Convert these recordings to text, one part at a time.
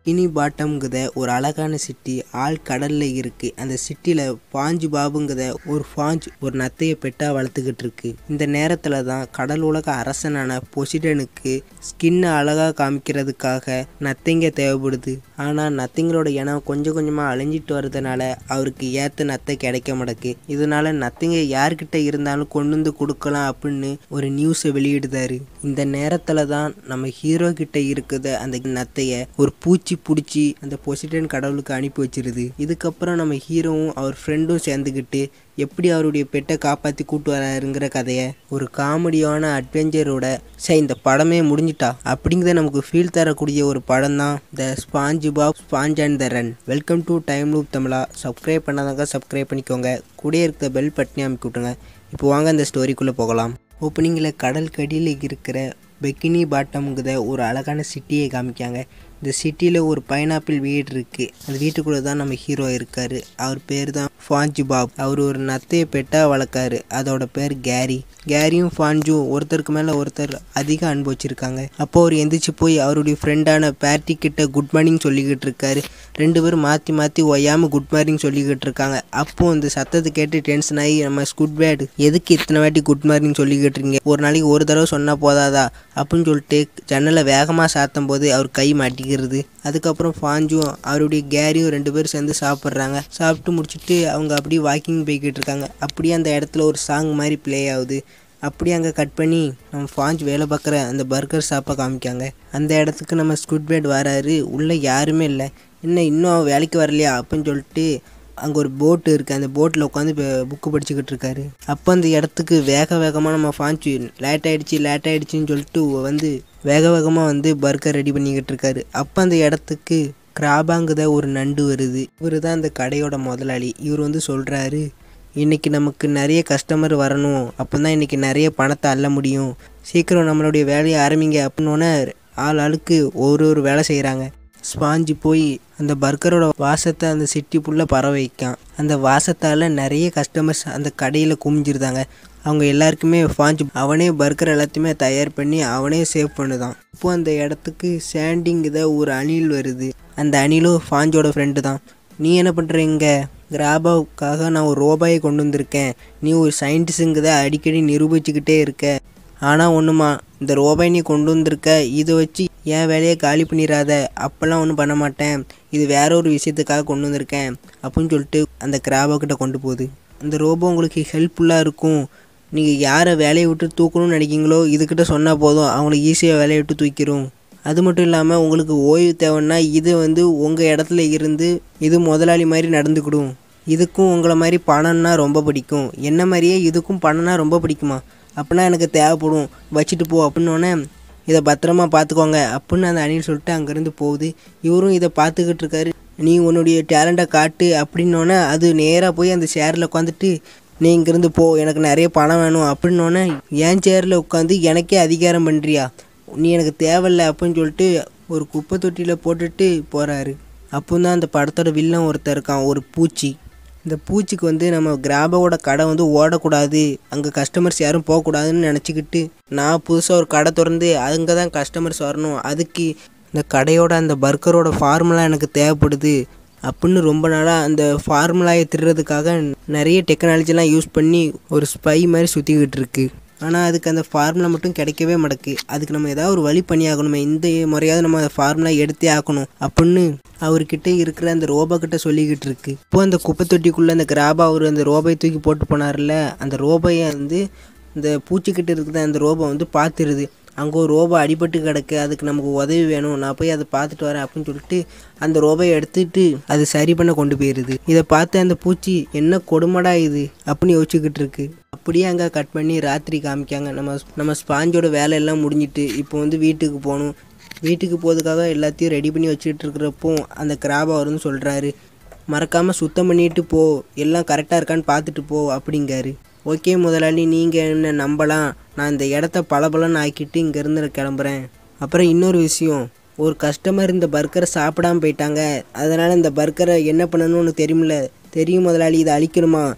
இனி பாட்டம்ங்குத ஒரு அழகான சிட்டி ஆள் கடல்ல இருக்கு அந்த சிட்டில பாஞ்சு பாபுங்குத ஒரு பாஞ்ச் ஒரு நத்தையை பெட்டா வளர்த்துக்கிட்டு இருக்கு இந்த நேரத்துல தான் கடல் உலக அரசனான பொசிடனுக்கு ஸ்கின்னை அழகா காமிக்கிறதுக்காக நத்தைங்க தேவைப்படுது ஆனா நத்தைங்களோட இனம் கொஞ்சம் கொஞ்சமா அழிஞ்சிட்டு வர்றதுனால அவருக்கு ஏத்த நத்தை கிடைக்க மாட்டேக்கு இதனால நத்தைங்க யார்கிட்ட இருந்தாலும் கொண்டு வந்து கொடுக்கலாம் அப்படின்னு ஒரு நியூஸை வெளியிடுதாரு இந்த நேரத்துல தான் நம்ம ஹீரோ கிட்ட இருக்குத அந்த நத்தைய ஒரு பூச்சி பிடிச்சி அந்த பொசிடன் கடவுளுக்கு அனுப்பி வச்சிருது இதுக்கப்புறம் நம்ம ஹீரோவும் அவர் ஃப்ரெண்டும் சேர்ந்துக்கிட்டு எப்படி அவருடைய பெட்டை காப்பாற்றி கூட்டு வராருங்கிற கதையை ஒரு காமெடியான அட்வென்ச்சரோட சரி இந்த படமே முடிஞ்சிட்டா அப்படிங்கிறத நமக்கு ஃபீல் தரக்கூடிய ஒரு படம் தான் the SpongeBob sponge and the run welcome to time loop தமிழா சப்ஸ்கிரைப் பண்ணாதாங்க சப்ஸ்கிரைப் பண்ணிக்கோங்க கூட இருக்கிற பெல் பட்டனி அமைக்கி விட்டுருங்க இப்போ வாங்க அந்த ஸ்டோரிக்குள்ளே போகலாம் ஓப்பனிங்கில் கடல் கடியில் இருக்கிற பெக்கினி பாட்டம்ங்குத ஒரு அழகான சிட்டியை காமிக்காங்க இந்த சிட்டியில் ஒரு பைனாப்பிள் வீடு இருக்குது அந்த வீட்டுக்குள்ளே தான் நம்ம ஹீரோ இருக்கார் அவர் பேர் தான் ஃபாஞ்சு பாப் அவர் ஒரு நத்தையை பெட்டாக வளர்க்காரு அதோட பேர் கேரி கேரியும் ஃபாஞ்சும் ஒருத்தருக்கு மேலே ஒருத்தர் அதிக அன்பு வச்சுருக்காங்க அப்போ அவர் எந்திரிச்சு போய் அவருடைய ஃப்ரெண்டான பேட்டி கிட்ட குட் மார்னிங் சொல்லிக்கிட்டு இருக்காரு ரெண்டு பேரும் மாற்றி மாற்றி ஒய்யாமல் குட் மார்னிங் சொல்லிக்கிட்டு இருக்காங்க அப்போ அந்த சத்தத்தை கேட்டு டென்ஷன் ஆகி நம்ம ஸ்குட் பேட் எதுக்கு இத்தனை வாட்டி குட் மார்னிங் சொல்லிக்கிட்டு இருக்கீங்க ஒரு நாளைக்கு ஒரு தடவை சொன்னால் போதாதா அப்படின்னு சொல்லிட்டு ஜன்னலை வேகமாக சாத்தும் போது அவர் கை மாட்டிக்கிறது அதுக்கப்புறம் ஃபாஞ்சும் அவருடைய கேரியும் ரெண்டு பேரும் சேர்ந்து சாப்பிட்றாங்க சாப்பிட்டு முடிச்சுட்டு அவங்க அப்படியே வாக்கிங் போய்கிட்டு இருக்காங்க அப்படியே அந்த இடத்துல ஒரு சாங் மாதிரி ப்ளே ஆகுது அப்படியே அங்கே கட் பண்ணி நம்ம ஃபாஞ்ச் வேலை பார்க்குற அந்த பர்கர் ஷாப்பை காமிக்காங்க அந்த இடத்துக்கு நம்ம ஸ்குட் பேட் வராரு உள்ளே யாருமே இல்லை என்ன இன்னும் வேலைக்கு வரலையா அப்படின்னு சொல்லிட்டு அங்கே ஒரு போட்டு இருக்குது அந்த போட்டில் உட்காந்து இப்போ புக்கு படிச்சுக்கிட்டு இருக்காரு அப்போ அந்த இடத்துக்கு வேக வேகமாக நம்ம ஃபாஞ்சு லேட் ஆகிடுச்சி லேட் ஆகிடுச்சின்னு சொல்லிட்டு வந்து வேக வேகமாக வந்து பர்கர் ரெடி பண்ணிக்கிட்டு இருக்காரு அப்போ அந்த இடத்துக்கு கிராபாங்குத ஒரு நண்டு வருது இவர் தான் அந்த கடையோட முதலாளி இவர் வந்து சொல்கிறாரு இன்றைக்கி நமக்கு நிறைய கஸ்டமர் வரணும் அப்போ தான் இன்றைக்கி நிறைய பணத்தை அள்ள முடியும் சீக்கிரம் நம்மளுடைய வேலையை ஆரம்பிங்க அப்படின்னோடனே ஆள் ஆளுக்கு ஒரு ஒரு வேலை செய்கிறாங்க ஸ்பாஞ்சு போய் அந்த பர்கரோட வாசத்தை அந்த சிட்டி ஃபுல்லாக பரவ வைக்கான் அந்த வாசத்தால் நிறைய கஸ்டமர்ஸ் அந்த கடையில் குமிஞ்சிருந்தாங்க அவங்க எல்லாருக்குமே ஃபாஞ்சு அவனே பர்கர் எல்லாத்தையுமே தயார் பண்ணி அவனே சேவ் பண்ணுதான் இப்போ அந்த இடத்துக்கு சாண்டிங் இதை ஒரு அணில் வருது அந்த அணிலும் ஃபாஞ்சோட ஃப்ரெண்டு தான் நீ என்ன பண்ணுறீங்க கிராபாவுக்காக நான் ஒரு ரோபாயை கொண்டு வந்திருக்கேன் நீ ஒரு சயின்டிஸ்ட்டுங்கிறத அடிக்கடி நிரூபிச்சுக்கிட்டே இருக்க ஆனால் ஒன்றுமா இந்த ரோபாய் நீ கொண்டு வந்திருக்க இதை வச்சு என் வேலையை காலி பண்ணிடாத அப்போல்லாம் ஒன்றும் பண்ண மாட்டேன் இது வேற ஒரு விஷயத்துக்காக கொண்டு வந்திருக்கேன் அப்படின்னு சொல்லிட்டு அந்த கிராபோ கிட்ட கொண்டு போகுது அந்த ரோபோ உங்களுக்கு ஹெல்ப்ஃபுல்லாக இருக்கும் நீங்கள் யாரை வேலையை விட்டு தூக்கணும்னு நினைக்கிங்களோ இதுக்கிட்ட சொன்னால் போதும் அவங்கள ஈஸியாக வேலையை விட்டு தூக்கிடும் அது மட்டும் இல்லாமல் உங்களுக்கு ஓய்வு தேவைன்னா இது வந்து உங்கள் இடத்துல இருந்து இது முதலாளி மாதிரி நடந்துக்கிடும் இதுக்கும் உங்களை மாதிரி பணம்னா ரொம்ப பிடிக்கும் என்ன மாதிரியே இதுக்கும் பணம்னா ரொம்ப பிடிக்குமா அப்படின்னா எனக்கு தேவைப்படும் வச்சுட்டு போ அப்படின்னோடனே இதை பத்திரமா பார்த்துக்கோங்க அப்படின்னு அந்த அணில் சொல்லிட்டு அங்கேருந்து போகுது இவரும் இதை பார்த்துக்கிட்டு இருக்காரு நீ உன்னுடைய டேலண்ட்டை காட்டு அப்படின்னோடனே அது நேராக போய் அந்த சேரில் உட்காந்துட்டு நீ இங்கேருந்து போ எனக்கு நிறைய பணம் வேணும் அப்படின்னோடனே என் சேரில் உட்காந்து எனக்கே அதிகாரம் பண்ணுறியா நீ எனக்கு தேவையில்ல அப்படின்னு சொல்லிட்டு ஒரு குப்பை தொட்டியில் போட்டுட்டு போகிறாரு அப்போ தான் அந்த படத்தோட வில்லன் ஒருத்தர் இருக்கான் ஒரு பூச்சி இந்த பூச்சிக்கு வந்து நம்ம கிராபாவோட கடை வந்து ஓடக்கூடாது அங்கே கஸ்டமர்ஸ் யாரும் போகக்கூடாதுன்னு நினச்சிக்கிட்டு நான் புதுசாக ஒரு கடை திறந்து அங்கே தான் கஸ்டமர்ஸ் வரணும் அதுக்கு இந்த கடையோட அந்த பர்கரோட ஃபார்முலா எனக்கு தேவைப்படுது அப்படின்னு ரொம்ப நாளாக அந்த ஃபார்முலாயை திருடுறதுக்காக நிறைய டெக்னாலஜிலாம் யூஸ் பண்ணி ஒரு ஸ்பை மாதிரி சுற்றிக்கிட்டு இருக்கு ஆனால் அதுக்கு அந்த ஃபார்முலா மட்டும் கிடைக்கவே மாட்டேக்கு அதுக்கு நம்ம ஏதாவது ஒரு வழி பண்ணி ஆகணுமே இந்த முறையாவது நம்ம அந்த ஃபார்முலா எடுத்தே ஆக்கணும் அப்படின்னு அவர்கிட்ட இருக்கிற அந்த ரோபோ கிட்ட சொல்லிக்கிட்டு இருக்கு இப்போ அந்த குப்பை தொட்டிக்குள்ளே அந்த கிராபா அவர் அந்த ரோபோயை தூக்கி போட்டு போனார்ல அந்த ரோபோயை வந்து இந்த பூச்சிக்கிட்ட இருக்கிற அந்த ரோபோ வந்து பார்த்துருது அங்கே ஒரு ரோபோ அடிபட்டு கிடக்கு அதுக்கு நமக்கு உதவி வேணும் நான் போய் அதை பார்த்துட்டு வரேன் அப்படின்னு சொல்லிட்டு அந்த ரோபோயை எடுத்துட்டு அது சரி பண்ண கொண்டு போயிடுது இதை பார்த்து அந்த பூச்சி என்ன கொடுமடா இது அப்படின்னு யோசிச்சுக்கிட்டு இருக்கு அப்படியே அங்கே கட் பண்ணி ராத்திரி காமிக்காங்க நம்ம நம்ம ஸ்பாஞ்சோட வேலையெல்லாம் முடிஞ்சிட்டு இப்போ வந்து வீட்டுக்கு போகணும் வீட்டுக்கு போகிறதுக்காக எல்லாத்தையும் ரெடி பண்ணி வச்சுக்கிட்டு இருக்கிறப்போ அந்த கிராபா வரும்னு சொல்கிறாரு மறக்காமல் சுத்தம் பண்ணிட்டு போ எல்லாம் கரெக்டாக இருக்கான்னு பார்த்துட்டு போ அப்படிங்காரு ஓகே முதலாளி நீங்கள் என்ன நம்பலாம் நான் இந்த இடத்த பளபளன்னு ஆக்கிட்டு இங்கேருந்து கிளம்புறேன் அப்புறம் இன்னொரு விஷயம் ஒரு கஸ்டமர் இந்த பர்கரை சாப்பிடாம போயிட்டாங்க அதனால் இந்த பர்கரை என்ன பண்ணணும்னு தெரியுமில்ல தெரியும் முதலாளி இதை அழிக்கணுமா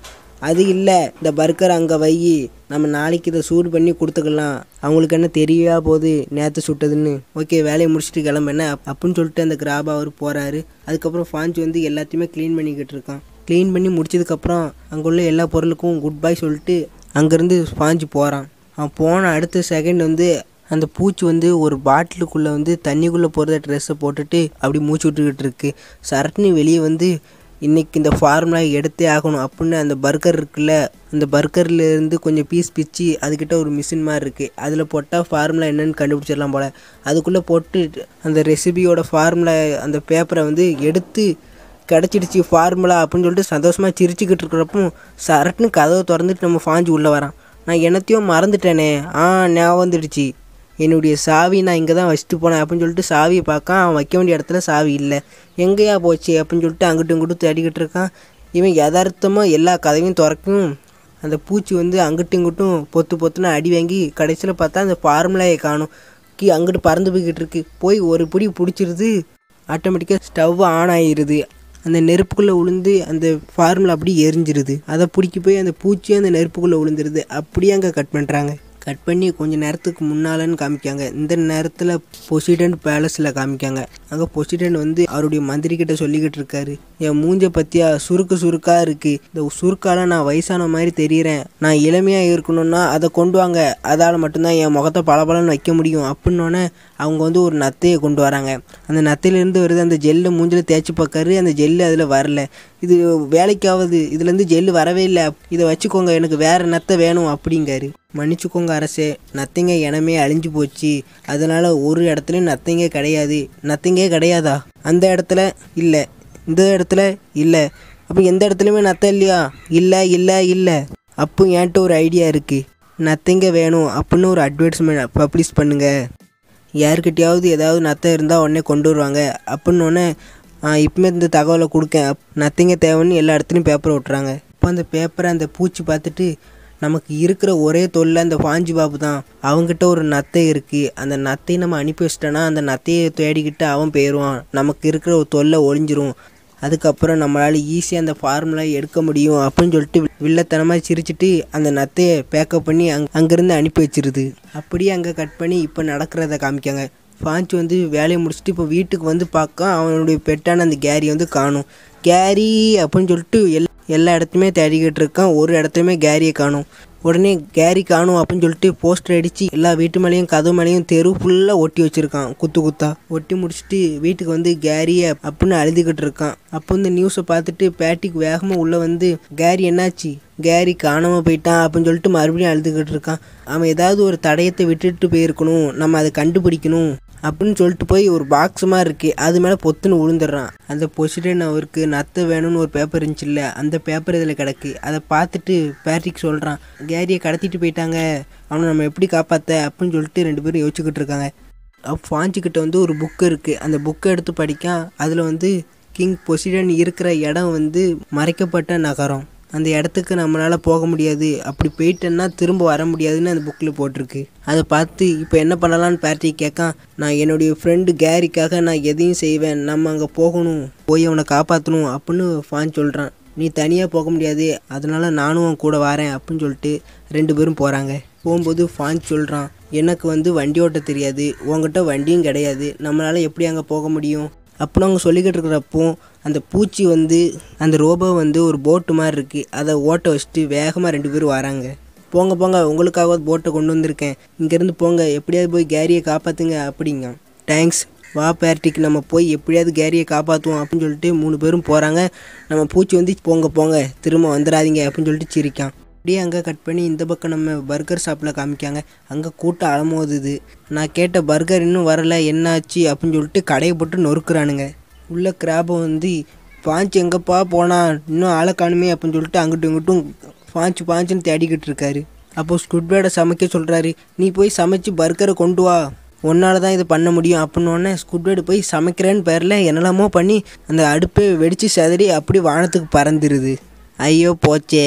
அது இல்லை இந்த பர்கர் அங்கே வை நம்ம நாளைக்கு இதை சூடு பண்ணி கொடுத்துக்கலாம் அவங்களுக்கு என்ன தெரியவா போகுது நேற்று சுட்டதுன்னு ஓகே வேலையை முடிச்சுட்டு கிளம்புன அப்படின்னு சொல்லிட்டு அந்த கிராபா அவர் போகிறாரு அதுக்கப்புறம் ஃபாஞ்ச் வந்து எல்லாத்தையுமே க்ளீன் பண்ணிக்கிட்டு இருக்கான் க்ளீன் பண்ணி முடிச்சதுக்கப்புறம் அங்கே உள்ள எல்லா பொருளுக்கும் குட் பை சொல்லிட்டு அங்கேருந்து பாஞ்சு போகிறான் அவன் போன அடுத்த செகண்ட் வந்து அந்த பூச்சி வந்து ஒரு பாட்டிலுக்குள்ளே வந்து தண்ணிக்குள்ளே போகிறத ட்ரெஸ்ஸை போட்டுட்டு அப்படி மூச்சு விட்டுக்கிட்டு இருக்கு சரட்னி வெளியே வந்து இன்னைக்கு இந்த ஃபார்முலா எடுத்தே ஆகணும் அப்படின்னு அந்த பர்கர் இருக்குல்ல அந்த பர்கர்ல இருந்து கொஞ்சம் பீஸ் பிச்சு அதுக்கிட்ட ஒரு மிஷின் மாதிரி இருக்குது அதில் போட்டால் ஃபார்முலா என்னன்னு கண்டுபிடிச்சிடலாம் போல் அதுக்குள்ளே போட்டு அந்த ரெசிபியோட ஃபார்முலா அந்த பேப்பரை வந்து எடுத்து கிடச்சிடுச்சு ஃபார்முலா அப்படின்னு சொல்லிட்டு சந்தோஷமாக சிரிச்சுக்கிட்டு இருக்கிறப்போ சரட்டுன்னு கதவை திறந்துட்டு நம்ம ஃபாஞ்சு உள்ளே வரான் நான் என்னத்தையோ மறந்துட்டேனே ஆ ஞாபகம் வந்துடுச்சு என்னுடைய சாவி நான் இங்கே தான் வச்சுட்டு போனேன் அப்படின்னு சொல்லிட்டு சாவியை பார்க்க அவன் வைக்க வேண்டிய இடத்துல சாவி இல்லை எங்கேயா போச்சு அப்படின்னு சொல்லிட்டு அங்கிட்டும் இங்கிட்டும் தேடிக்கிட்டு இருக்கான் இவன் யதார்த்தமாக எல்லா கதவையும் திறக்கும் அந்த பூச்சி வந்து அங்கிட்டும் இங்கிட்டும் பொத்து பொத்துன்னு அடி வாங்கி கடைசியில் பார்த்தா அந்த ஃபார்முலாயை காணும் கீ அங்கிட்டு பறந்து போய்கிட்டு இருக்கு போய் ஒரு பிடி பிடிச்சிருது ஆட்டோமேட்டிக்காக ஸ்டவ் ஆன் ஆகிருது அந்த நெருப்புக்குள்ளே விழுந்து அந்த ஃபார்முலா அப்படியே எரிஞ்சிருது அதை பிடிக்கி போய் அந்த பூச்சி அந்த நெருப்புக்குள்ளே விழுந்துருது அப்படியே அங்கே கட் பண்ணுறாங்க கட் பண்ணி கொஞ்சம் நேரத்துக்கு முன்னாலன்னு காமிக்காங்க இந்த நேரத்தில் பொசிடென்ட் பேலஸில் காமிக்காங்க அங்கே பொசிடென்ட் வந்து அவருடைய மந்திரி கிட்ட சொல்லிக்கிட்டு இருக்காரு என் மூஞ்ச பற்றியா சுருக்கு சுருக்காக இருக்குது இந்த சுருக்கால நான் வயசான மாதிரி தெரியுறேன் நான் இளமையாக இருக்கணும்னா அதை கொண்டு வாங்க அதால் மட்டும்தான் என் முகத்தை பளபளன்னு வைக்க முடியும் அப்படின்னோடனே அவங்க வந்து ஒரு நத்தையை கொண்டு வராங்க அந்த நத்தையிலேருந்து வருது அந்த ஜெல்லை மூஞ்சில் தேய்ச்சி பார்க்காரு அந்த ஜெல்லு அதில் வரல இது வேலைக்காவது இதுலேருந்து ஜெல்லு வரவே இல்லை இதை வச்சுக்கோங்க எனக்கு வேறு நத்தை வேணும் அப்படிங்காரு மன்னிச்சுக்கோங்க அரசே நத்தைங்க இனமே அழிஞ்சு போச்சு அதனால் ஒரு இடத்துலையும் நத்தைங்க கிடையாது நத்தைங்கே கிடையாதா அந்த இடத்துல இல்லை இந்த இடத்துல இல்லை அப்போ எந்த இடத்துலையுமே நத்தை இல்லையா இல்லை இல்லை இல்லை அப்போ என்கிட்ட ஒரு ஐடியா இருக்குது நத்தைங்க வேணும் அப்படின்னு ஒரு அட்வர்டைஸ்மெண்ட் பப்ளிஷ் பண்ணுங்கள் யாருக்கிட்டையாவது ஏதாவது நத்தை இருந்தால் உடனே கொண்டு வருவாங்க அப்படின்னோடனே இப்போமே இந்த தகவலை கொடுக்கேன் நத்தைங்க தேவைன்னு எல்லா இடத்துலையும் பேப்பர் விட்றாங்க இப்போ அந்த பேப்பரை அந்த பூச்சி பார்த்துட்டு நமக்கு இருக்கிற ஒரே தொல்லை அந்த பாஞ்சு பாபு தான் அவங்ககிட்ட ஒரு நத்தை இருக்குது அந்த நத்தையை நம்ம அனுப்பி வச்சிட்டோன்னா அந்த நத்தையை தேடிக்கிட்டு அவன் போயிடுவான் நமக்கு இருக்கிற ஒரு தொல்லை ஒழிஞ்சிரும் அதுக்கப்புறம் நம்மளால் ஈஸியாக அந்த ஃபார்முலா எடுக்க முடியும் அப்படின்னு சொல்லிட்டு வில்லத்தனமாக சிரிச்சிட்டு அந்த நத்தையை பேக்கப் பண்ணி அங் அங்கேருந்து அனுப்பி வச்சிருது அப்படியே அங்கே கட் பண்ணி இப்போ நடக்கிறத காமிக்காங்க பாஞ்சு வந்து வேலையை முடிச்சுட்டு இப்போ வீட்டுக்கு வந்து பார்க்க அவனுடைய பெட்டான அந்த கேரி வந்து காணும் கேரி அப்படின்னு சொல்லிட்டு எல் எல்லா இடத்துலையுமே தேடிக்கிட்டு இருக்கான் ஒரு இடத்துலையுமே கேரியை காணும் உடனே கேரி காணும் அப்படின்னு சொல்லிட்டு போஸ்டர் அடித்து எல்லா வீட்டு மேலேயும் கதவு மேலேயும் தெரு ஃபுல்லாக ஒட்டி வச்சுருக்கான் குத்து குத்தா ஒட்டி முடிச்சுட்டு வீட்டுக்கு வந்து கேரியை அப்படின்னு அழுதுகிட்டு இருக்கான் அப்போ இந்த நியூஸை பார்த்துட்டு பேட்டிக்கு வேகமாக உள்ளே வந்து கேரி என்னாச்சு கேரி காணாமல் போயிட்டான் அப்படின்னு சொல்லிட்டு மறுபடியும் அழுதுகிட்டு இருக்கான் அவன் ஏதாவது ஒரு தடயத்தை விட்டுட்டு போயிருக்கணும் நம்ம அதை கண்டுபிடிக்கணும் அப்படின்னு சொல்லிட்டு போய் ஒரு பாக்ஸ் மாதிரி இருக்கு அது மேலே பொத்துன்னு விழுந்துடுறான் அந்த பொசிடன் அவருக்கு நத்தை வேணும்னு ஒரு பேப்பர் இருந்துச்சுல்ல அந்த பேப்பர் இதில் கிடக்கு அதை பார்த்துட்டு பேட்ரிக் சொல்கிறான் கேரியை கடத்திட்டு போயிட்டாங்க அவனை நம்ம எப்படி காப்பாற்ற அப்படின்னு சொல்லிட்டு ரெண்டு பேரும் யோசிச்சுக்கிட்டு இருக்காங்க அப்போ ஃபாஞ்சிக்கிட்ட வந்து ஒரு புக்கு இருக்குது அந்த புக்கை எடுத்து படிக்க அதில் வந்து கிங் பொசிடன் இருக்கிற இடம் வந்து மறைக்கப்பட்ட நகரம் அந்த இடத்துக்கு நம்மளால் போக முடியாது அப்படி போயிட்டேன்னா திரும்ப வர முடியாதுன்னு அந்த புக்கில் போட்டிருக்கு அதை பார்த்து இப்போ என்ன பண்ணலான்னு பேட்டி கேட்க நான் என்னுடைய ஃப்ரெண்டு கேரிக்காக நான் எதையும் செய்வேன் நம்ம அங்கே போகணும் போய் அவனை காப்பாற்றணும் அப்படின்னு ஃபான் சொல்கிறான் நீ தனியாக போக முடியாது அதனால நானும் அவன் கூட வரேன் அப்படின்னு சொல்லிட்டு ரெண்டு பேரும் போகிறாங்க போகும்போது ஃபான் சொல்கிறான் எனக்கு வந்து வண்டி ஓட்ட தெரியாது உங்ககிட்ட வண்டியும் கிடையாது நம்மளால் எப்படி அங்கே போக முடியும் அப்படின்னு அவங்க சொல்லிக்கிட்டு இருக்கிறப்போ அந்த பூச்சி வந்து அந்த ரோபோ வந்து ஒரு போட்டு மாதிரி இருக்குது அதை ஓட்ட வச்சுட்டு வேகமாக ரெண்டு பேரும் வராங்க போங்க போங்க உங்களுக்காக போட்டை கொண்டு வந்திருக்கேன் இங்கேருந்து போங்க எப்படியாவது போய் கேரியை காப்பாற்றுங்க அப்படிங்க தேங்க்ஸ் வா பேர்ட்டிக்கு நம்ம போய் எப்படியாவது கேரியை காப்பாற்றுவோம் அப்படின்னு சொல்லிட்டு மூணு பேரும் போகிறாங்க நம்ம பூச்சி வந்து போங்க போங்க திரும்ப வந்துடாதீங்க அப்படின்னு சொல்லிட்டு சிரிக்கான் அப்படியே அங்கே கட் பண்ணி இந்த பக்கம் நம்ம பர்கர் ஷாப்பில் காமிக்காங்க அங்கே கூட்டம் அலமோதுது நான் கேட்ட பர்கர் இன்னும் வரல என்னாச்சு அப்படின்னு சொல்லிட்டு கடையை போட்டு நொறுக்குறானுங்க உள்ள கிராபை வந்து பாஞ்சு எங்கப்பா போனா இன்னும் ஆளை காணுமே அப்படின்னு சொல்லிட்டு அங்கிட்டும் இங்கிட்டும் பாஞ்சு பாஞ்சுன்னு தேடிக்கிட்டு இருக்காரு அப்போ ஸ்குட்பேடை சமைக்க சொல்கிறாரு நீ போய் சமைச்சு பர்கரை கொண்டு வா உன்னால தான் இதை பண்ண முடியும் அப்படின்னோடனே ஸ்குட்பேடு போய் சமைக்கிறேன்னு பேரில் என்னெல்லாமோ பண்ணி அந்த அடுப்பை வெடித்து செதறி அப்படி வானத்துக்கு பறந்துருது ஐயோ போச்சே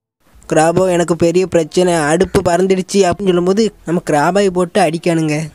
கிராபோ எனக்கு பெரிய பிரச்சனை அடுப்பு பறந்துடுச்சு அப்படின்னு சொல்லும்போது நம்ம கிராபாய் போட்டு அடிக்கானுங்க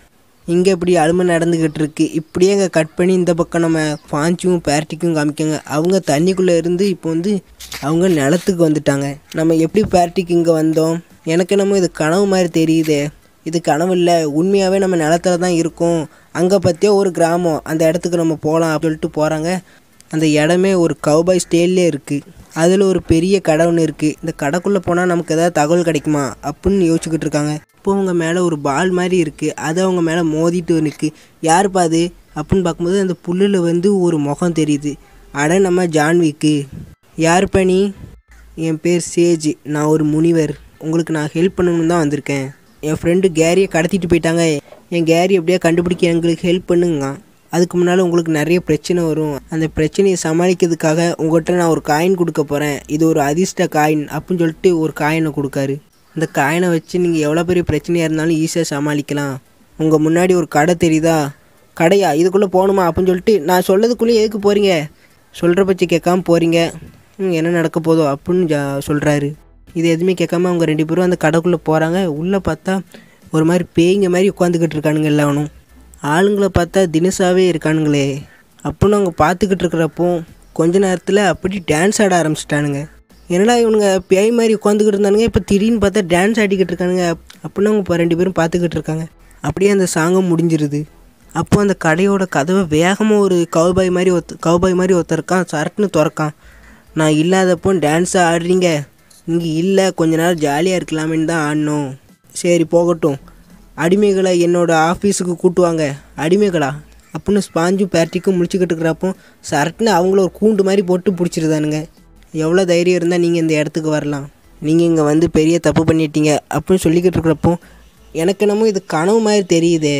இங்கே இப்படி அழுமை நடந்துக்கிட்டு இருக்கு இப்படியே அங்கே கட் பண்ணி இந்த பக்கம் நம்ம பாஞ்சும் பேர்ட்டிக்கும் காமிக்காங்க அவங்க தண்ணிக்குள்ளே இருந்து இப்போ வந்து அவங்க நிலத்துக்கு வந்துட்டாங்க நம்ம எப்படி பேர்ட்டிக்கு இங்கே வந்தோம் எனக்கு நம்ம இது கனவு மாதிரி தெரியுதே இது கனவு இல்லை உண்மையாகவே நம்ம நிலத்துல தான் இருக்கோம் அங்கே பற்றியே ஒரு கிராமம் அந்த இடத்துக்கு நம்ம போகலாம் அப்படின்னு சொல்லிட்டு போகிறாங்க அந்த இடமே ஒரு கவுபாய் ஸ்டைல்லே இருக்குது அதில் ஒரு பெரிய கடை ஒன்று இருக்குது இந்த கடைக்குள்ளே போனால் நமக்கு ஏதாவது தகவல் கிடைக்குமா அப்படின்னு யோசிச்சுக்கிட்டு இருக்காங்க இப்போ அவங்க மேலே ஒரு பால் மாதிரி இருக்குது அது அவங்க மேலே மோதிட்டு நிற்கு யாருப்பா அது அப்படின்னு பார்க்கும்போது அந்த புல்லில் வந்து ஒரு முகம் தெரியுது அட நம்ம ஜான்விக்கு யாருப்பா நீ என் பேர் சேஜ் நான் ஒரு முனிவர் உங்களுக்கு நான் ஹெல்ப் பண்ணணும்னு தான் வந்திருக்கேன் என் ஃப்ரெண்டு கேரியை கடத்திட்டு போயிட்டாங்க என் கேரி எப்படியா கண்டுபிடிக்க எங்களுக்கு ஹெல்ப் பண்ணுங்க அதுக்கு முன்னால் உங்களுக்கு நிறைய பிரச்சனை வரும் அந்த பிரச்சனையை சமாளிக்கிறதுக்காக உங்கள்கிட்ட நான் ஒரு காயின் கொடுக்க போகிறேன் இது ஒரு அதிர்ஷ்ட காயின் அப்படின்னு சொல்லிட்டு ஒரு காயினை கொடுக்காரு அந்த காயினை வச்சு நீங்கள் எவ்வளோ பெரிய பிரச்சனையாக இருந்தாலும் ஈஸியாக சமாளிக்கலாம் உங்கள் முன்னாடி ஒரு கடை தெரியுதா கடையா இதுக்குள்ளே போகணுமா அப்படின்னு சொல்லிட்டு நான் சொல்லதுக்குள்ளே எதுக்கு போகிறீங்க சொல்கிற பட்ச கேட்காம போகிறீங்க ம், என்ன நடக்க போதோ அப்படின்னு ஜா சொல்கிறாரு இது எதுவுமே கேட்காம அவங்க ரெண்டு பேரும் அந்த கடைக்குள்ளே போகிறாங்க உள்ளே பார்த்தா ஒரு மாதிரி பேய்ங்க மாதிரி உட்காந்துக்கிட்டு இருக்கானுங்க எல்லாவனும் ஆளுங்களை பார்த்தா தினசாவே இருக்கானுங்களே அப்படின்னு அவங்க பார்த்துக்கிட்டு இருக்கிறப்போ கொஞ்ச நேரத்தில் அப்படி டான்ஸ் ஆட ஆரம்பிச்சிட்டானுங்க என்னடா இவனுங்க பேய் மாதிரி உட்காந்துக்கிட்டு இருந்தானுங்க இப்போ திடீர்னு பார்த்தா டான்ஸ் ஆடிக்கிட்டு இருக்கானுங்க அப்படின்னு அவங்க இப்போ ரெண்டு பேரும் பார்த்துக்கிட்டு இருக்காங்க அப்படியே அந்த சாங்கும் முடிஞ்சிருது அப்போ அந்த கடையோட கதவை வேகமாக ஒரு கவுபாய் மாதிரி ஒருத்த கவுபாய் மாதிரி ஒருத்தர் இருக்கான் சரட்டுன்னு திறக்கான் நான் இல்லாதப்போ டான்ஸாக ஆடுறீங்க இங்கே இல்லை கொஞ்ச நேரம் ஜாலியாக இருக்கலாமேன்னு தான் ஆடினோம் சரி போகட்டும் அடிமைகளை என்னோட ஆஃபீஸுக்கு கூட்டுவாங்க அடிமைகளா அப்படின்னு ஸ்பாஞ்சும் பேர்ட்டிக்கும் முடிச்சுக்கிட்டு இருக்கிறப்போ சரட்டுன்னு அவங்கள ஒரு கூண்டு மாதிரி போட்டு பிடிச்சிருதானுங்க எவ்வளோ தைரியம் இருந்தால் நீங்கள் இந்த இடத்துக்கு வரலாம் நீங்கள் இங்கே வந்து பெரிய தப்பு பண்ணிட்டீங்க அப்படின்னு சொல்லிக்கிட்டு இருக்கிறப்போ எனக்கு என்னமோ இது கனவு மாதிரி தெரியுதே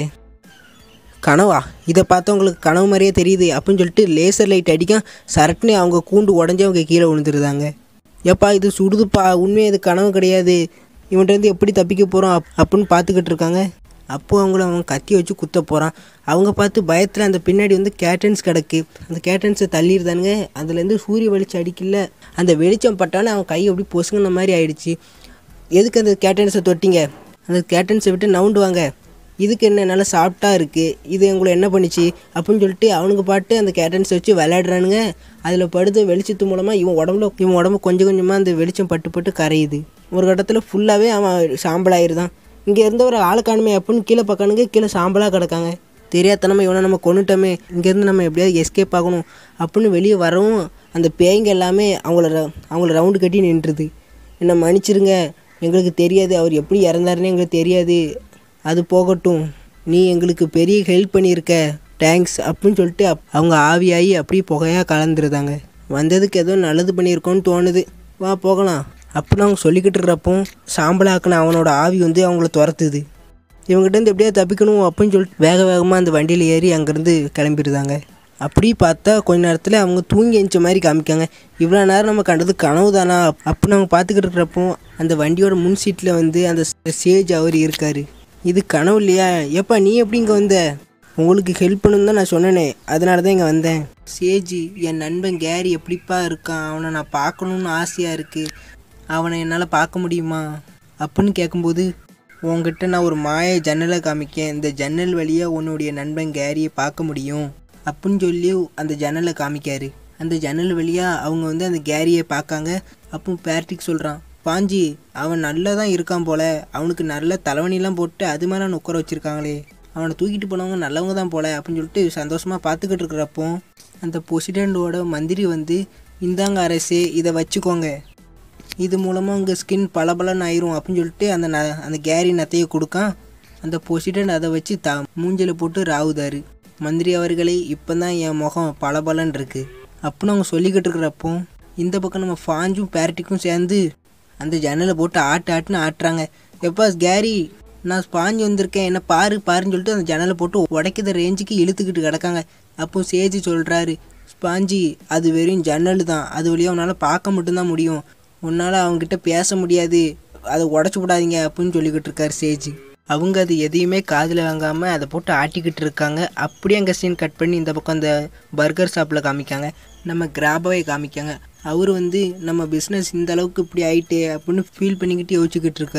கனவா இதை பார்த்தா உங்களுக்கு கனவு மாதிரியே தெரியுது அப்படின்னு சொல்லிட்டு லேசர் லைட் அடிக்க சரட்டுன்னு அவங்க கூண்டு உடஞ்சி அவங்க கீழே விழுந்துருந்தாங்க ஏப்பா இது சுடுதுப்பா உண்மையாக இது கனவு கிடையாது இவன்கிட்ட எப்படி தப்பிக்க போகிறோம் அப் அப்படின்னு பார்த்துக்கிட்டு இருக்காங்க அப்போ அவங்கள அவன் கத்தி வச்சு குத்த போகிறான் அவங்க பார்த்து பயத்தில் அந்த பின்னாடி வந்து கேட்டன்ஸ் கிடக்கு அந்த கேட்டன்ஸை தள்ளிடுதானுங்க அதுலேருந்து சூரிய வெளிச்சம் அடிக்கல அந்த வெளிச்சம் பட்டாலும் அவன் கை அப்படி பொசுங்கின மாதிரி ஆயிடுச்சு எதுக்கு அந்த கேட்டன்ஸை தொட்டிங்க அந்த கேட்டன்ஸை விட்டு நவுண்டு வாங்க இதுக்கு என்ன நல்லா சாஃப்டாக இருக்குது இது உங்களை என்ன பண்ணுச்சு அப்படின்னு சொல்லிட்டு அவனுக்கு பாட்டு அந்த கேட்டன்ஸை வச்சு விளையாடுறானுங்க அதில் படுத்து வெளிச்சத்து மூலமாக இவன் உடம்புல இவன் உடம்பு கொஞ்சம் கொஞ்சமாக அந்த வெளிச்சம் பட்டு பட்டு கரையுது ஒரு கட்டத்தில் ஃபுல்லாகவே அவன் சாம்பலாயிருதான் இங்கே இருந்த ஒரு ஆளை காணுமே அப்படின்னு கீழே பார்க்கணுங்க கீழே சாம்பலாக கிடக்காங்க தெரியாதனமா இவனை நம்ம கொண்டுட்டோமே இங்கேருந்து நம்ம எப்படியாவது எஸ்கேப் ஆகணும் அப்படின்னு வெளியே வரவும் அந்த பேய்ங்க எல்லாமே அவங்கள ர- அவங்கள ரவுண்டு கட்டி நின்றுது என்னை மன்னிச்சிருங்க எங்களுக்கு தெரியாது அவர் எப்படி இறந்தாருன்னு எங்களுக்கு தெரியாது அது போகட்டும் நீ எங்களுக்கு பெரிய ஹெல்ப் பண்ணியிருக்க தேங்க்ஸ் அப்படின்னு சொல்லிட்டு அப்- அவங்க ஆவியாகி அப்படியே புகையாக கலந்துருந்தாங்க வந்ததுக்கு ஏதோ நல்லது பண்ணியிருக்கோன்னு தோணுது வா போகலாம் அப்படின்னு அவங்க சொல்லிக்கிட்டு இருக்கிறப்போ சாம்பலாக்குன அவனோட ஆவி வந்து அவங்கள துரத்துது இவங்ககிட்ட எப்படியா தப்பிக்கணும் அப்படின்னு சொல்லிட்டு வேக வேகமாக அந்த வண்டியில் ஏறி அங்கேருந்து கிளம்பிடுதாங்க அப்படி பார்த்தா கொஞ்ச நேரத்தில் அவங்க தூங்கி எழுந்த மாதிரி காமிக்காங்க இவ்வளோ நேரம் நம்ம கண்டது கனவு தானா அப்படின்னு அவங்க பார்த்துக்கிட்டு இருக்கிறப்போ அந்த வண்டியோட முன் சீட்டில் வந்து அந்த சேஜ் அவர் இருக்கார் இது கனவு இல்லையா ஏப்பா நீ எப்படி இங்கே வந்த உங்களுக்கு ஹெல்ப் பண்ணணும் தான் நான் சொன்னேனே அதனால தான் இங்கே வந்தேன் சேஜி என் நண்பன் கேரி எப்படிப்பா இருக்கான் அவனை நான் பார்க்கணுன்னு ஆசையாக இருக்குது அவனை என்னால் பார்க்க முடியுமா அப்படின்னு கேட்கும்போது உங்ககிட்ட நான் ஒரு மாய ஜன்னலை காமிக்கேன் இந்த ஜன்னல் வழியாக உன்னுடைய நண்பன் கேரியை பார்க்க முடியும் அப்படின்னு சொல்லி அந்த ஜன்னலை காமிக்காரு அந்த ஜன்னல் வழியாக அவங்க வந்து அந்த கேரியை பார்க்காங்க அப்போ பேர்ட்டிக் சொல்கிறான் பாஞ்சி அவன் நல்லா தான் இருக்கான் போல அவனுக்கு நல்ல தலைவணிலாம் போட்டு அது மேலே அவனை உட்கார வச்சுருக்காங்களே அவனை தூக்கிட்டு போனவங்க நல்லவங்க தான் போல அப்படின்னு சொல்லிட்டு சந்தோஷமாக பார்த்துக்கிட்டு இருக்கிறப்போ அந்த பிரசிடெண்டோட மந்திரி வந்து இந்தாங்க அரசே இதை வச்சுக்கோங்க இது மூலமாக உங்கள் ஸ்கின் பளபளன்னு ஆயிரும் அப்படின்னு சொல்லிட்டு அந்த ந அந்த கேரி நத்தையை கொடுக்கான் அந்த பிரசிடெண்ட் அதை வச்சு த மூஞ்சில் போட்டு ராவுதாரு மந்திரி அவர்களே இப்போ தான் என் முகம் பளபளன்னு இருக்கு அப்படின்னு அவங்க சொல்லிக்கிட்டு இருக்கிறப்போ இந்த பக்கம் நம்ம ஃபாஞ்சும் பேரட்டிக்கும் சேர்ந்து அந்த ஜன்னலை போட்டு ஆட்டு ஆட்டுன்னு ஆட்டுறாங்க எப்பா கேரி நான் ஸ்பாஞ்சு வந்திருக்கேன் என்ன பாரு பாருன்னு சொல்லிட்டு அந்த ஜன்னலை போட்டு உடைக்கிற ரேஞ்சுக்கு இழுத்துக்கிட்டு கிடக்காங்க அப்போ சேஜி சொல்கிறாரு ஸ்பாஞ்சி அது வெறும் ஜன்னல் தான் அது வழியாக உன்னால் பார்க்க மட்டும்தான் முடியும் உன்னால் அவங்ககிட்ட பேச முடியாது அதை உடச்சி விடாதீங்க அப்படின்னு சொல்லிக்கிட்டு இருக்காரு சேஜி அவங்க அது எதையுமே காதில் வாங்காமல் அதை போட்டு ஆட்டிக்கிட்டு இருக்காங்க அப்படியே அங்கே சீன் கட் பண்ணி இந்த பக்கம் அந்த பர்கர் ஷாப்பில் காமிக்காங்க நம்ம கிராபாவை காமிக்காங்க அவர் வந்து நம்ம பிஸ்னஸ் இந்த அளவுக்கு இப்படி ஆயிட்டே அப்படின்னு ஃபீல் பண்ணிக்கிட்டு யோசிச்சுக்கிட்டு இருக்காரு